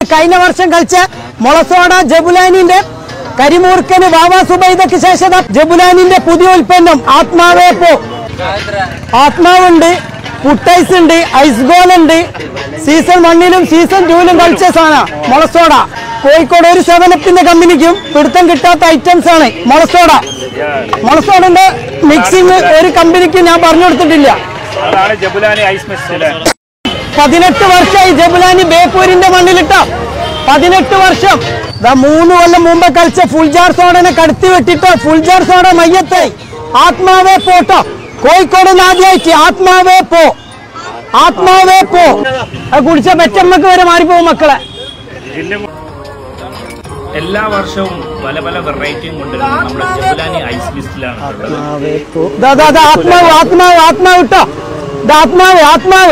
കഴിഞ്ഞ വർഷം കളിച്ച മൊളസോഡ ജബുലാനിന്റെ കരിമൂർക്കന് വാവാ സുബൈദക്ക് ശേഷം ദാ ജബുലാനിന്റെ പുതിയ ഉൽപ്പന്നം ആത്മാവേ പോ ആത്മാവുണ്ട് പുട്ടൈസ് ഉണ്ട് ഐസ് ഗോൾ ഉണ്ട് സീസൺ വണ്ണിലും സീസൺ ടൂവിലും കളിച്ച സാധന മൊളസോഡ കോഴിക്കോട് ഒരു സെവനപ്പിന്റെ കമ്പനിക്കും പിടുത്തം കിട്ടാത്ത ഐറ്റംസ് ആണ് മൊളസോഡ മൊളസോഡന്റെ മിക്സിംഗ് ഒരു കമ്പനിക്കും ഞാൻ പറഞ്ഞു കൊടുത്തിട്ടില്ല അതാണ് ജബുലാനി ഐസ് മെസ്റ്റ് അല്ലേ പതിനെട്ട് വർഷമായി ജബുലാനി ബേപ്പൂരിന്റെ മണ്ണിലിട്ട പതിനെട്ട് വർഷം ദാ മൂന്ന് കൊല്ലം മുമ്പ് കളിച്ച ഫുൾജാർ സോഡനെ കടത്തി വെട്ടിട്ടോ ഫുൾജാർ സോഡ മയ്യത്തായി ആത്മാവേ പോട്ടോ കോഴിക്കോട് ആദ്യമായിട്ട് ആത്മാവേ പോ ആത്മാവേ പോ അത് കുടിച്ച പെറ്റമ്മക്ക് വരെ മാറിപ്പോവും മക്കളെ ഇതിന്റെ എല്ലാ വർഷവും പല പല വെറൈറ്റിയും കൊണ്ടുവരുന്നത് നമ്മുടെ ജബുലാനി ഐസ് മിസ്റ്റിലാണ് ഉള്ളത് ദാ, ദാ, ദാ, ആത്മാവ് ആത്മാവ് ആത്മാവ് ഇട്ടോ ഇത് ആത്മാവ് ആത്മാവ്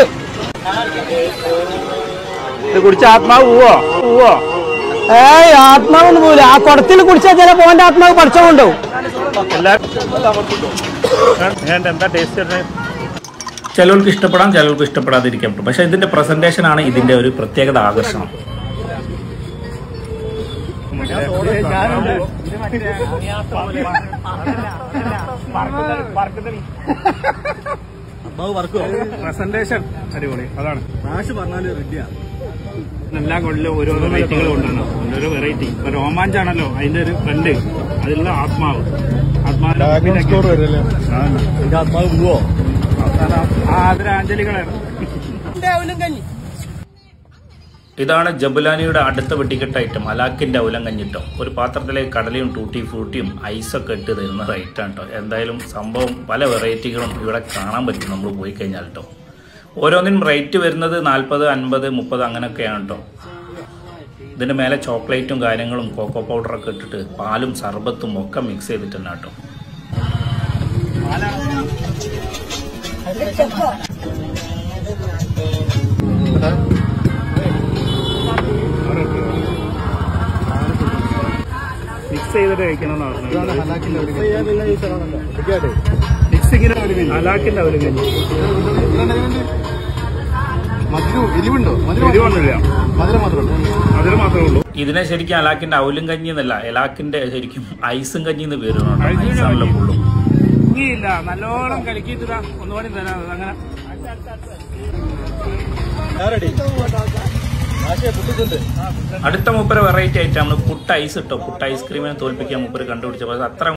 ഇത് കുടിച്ച ആത്മാവ് പോവോ പോവോ ഏയ് ആത്മാവൊന്നും പോവില്ല ആ കുടത്തിൽ കുടിച്ചാൽ ചിലപ്പോ ഓന്റെ ആത്മാവ് പഠിച്ചുകൊണ്ടുപോകും എല്ലാ ഞാൻ എന്താ ടേസ്റ്റ് ചിലർക്ക് ഇഷ്ടപ്പെടാം ചിലർക്ക് ഇഷ്ടപ്പെടാതിരിക്കാം പക്ഷെ ഇതിന്റെ പ്രസന്റേഷൻ ആണ് ഇതിന്റെ ഒരു പ്രത്യേകത ആകർഷണം പ്രസന്റേഷൻ അടിപൊളി അതാണ് എല്ലാ കൊല്ലം ഓരോ വെറൈറ്റികൾ കൊണ്ടുവരണം ഓരോ വെറൈറ്റി ഇപ്പൊ രോമാഞ്ചാണല്ലോ അതിന്റെ ഒരു ഫ്രണ്ട് അതിലുള്ള ആത്മാവ് ആത്മാവ് ആദരാഞ്ജലികളാണ് ഇതാണ് ജബുലാനിയുടെ അടുത്ത വെട്ടിക്കെട്ട് ഐറ്റം അലാക്കിന്റെ ഔലം കഞ്ഞിട്ടോ ഒരു പാത്രത്തിലേക്ക് കടലയും ടൂട്ടി ഫ്രൂട്ടിയും ഐസൊക്കെ ഇട്ട് തരുന്ന ഒരു ഐറ്റം കേട്ടോ എന്തായാലും സംഭവം പല വെറൈറ്റികളും ഇവിടെ കാണാൻ പറ്റും നമ്മൾ പോയി കഴിഞ്ഞാൽ കേട്ടോ ഓരോന്നിനും റേറ്റ് വരുന്നത് നാൽപ്പത് അൻപത് മുപ്പത് അങ്ങനെയൊക്കെയാണ് കേട്ടോ ഇതിന്റെ മേലെ ചോക്ലേറ്റും കാര്യങ്ങളും കോക്കോ പൗഡറൊക്കെ ഇട്ടിട്ട് പാലും സർബത്തും ഒക്കെ മിക്സ് ചെയ്തിട്ട് തന്നെ കേട്ടോ മിക്സ് ചെയ്തിട്ട് കഴിക്കണം മിക്സിങ്ങിന് അലാക്കിന്റെ ഒരു കഞ്ഞി എരിവുണ്ടോ എരിവൊന്നുമില്ല മധുരം മാത്രമേ അതിന് മാത്രമേ ഉള്ളൂ ഇതിനെ ശരിക്കും അലാക്കിന്റെ ഔലും കഞ്ഞി എന്നല്ല എലാക്കിന്റെ ശരിക്കും ഐസും കഞ്ഞി എന്ന് പേര് ഐസും ഐസാണല്ലോ കഞ്ഞി. ഫുള്ളും ഇല്ല നല്ലോണം കലക്കിയിട്ട് ഒന്നുകൂടി തരാം അങ്ങനെ അടുത്ത മൂപ്പര വെറൈറ്റി ആയിട്ടാണ് പുട്ട് ഐസ് ഇട്ടോ പുട്ട് ഐസ്ക്രീമിനെ തോൽപ്പിക്കാൻ മൂപ്പര് കണ്ടുപിടിച്ചപ്പോൾ അത് അത്ര